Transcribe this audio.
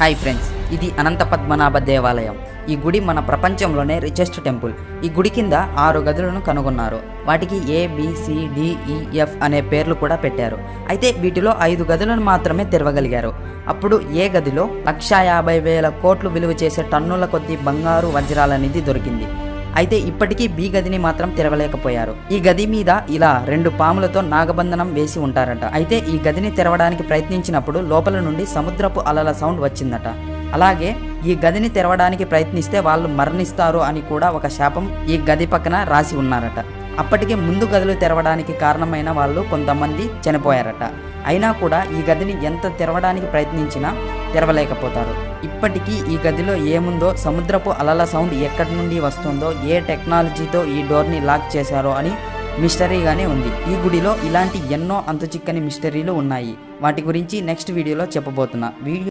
hi friends ఇది అనంత పద్మనాభ దేవాలయం ఈ గుడి మన ప్రపంచంలోనే రిచెస్ట్ టెంపుల్ ఈ గుడి కింద ఆరు గదులను కనుగొన్నారు వాటికి A B, C, D, E, F అనే పేర్లు కూడా పెట్టారు అయితే వీటిలో ఐదు గదులను మాత్రమే తెరవగలిగారు అప్పుడు ఏ గదిలో లక్షా యాభై వేల కోట్లు విలువ చేసే టన్నుల కొద్ది బంగారు వజ్రాల నిధి దొరికింది అయితే ఇప్పటికీ బి గదిని మాత్రం తెరవలేకపోయారు ఈ గది మీద ఇలా రెండు పాములతో నాగబంధనం వేసి ఉంటారట అయితే ఈ గదిని తెరవడానికి ప్రయత్నించినప్పుడు లోపల నుండి సముద్రపు అలల సౌండ్ వచ్చిందట అలాగే ఈ గదిని తెరవడానికి ప్రయత్నిస్తే వాళ్ళు మరణిస్తారు అని కూడా ఒక శాపం ఈ గది పక్కన రాసి ఉన్నారట అప్పటికే ముందు గదులు తెరవడానికి కారణమైన వాళ్ళు కొంతమంది చనిపోయారట అయినా కూడా ఈ గదిని ఎంత తెరవడానికి ప్రయత్నించినా తెరవలేకపోతారు ఇప్పటికీ ఈ గదిలో ఏముందో సముద్రపు అలల సౌండ్ ఎక్కడి నుండి వస్తుందో ఏ టెక్నాలజీతో ఈ డోర్ని లాక్ చేశారో అని మిస్టరీగానే ఉంది ఈ గుడిలో ఇలాంటి ఎన్నో అంతుచిక్కని మిస్టరీలు ఉన్నాయి వాటి గురించి నెక్స్ట్ వీడియోలో చెప్పబోతున్నా వీడియో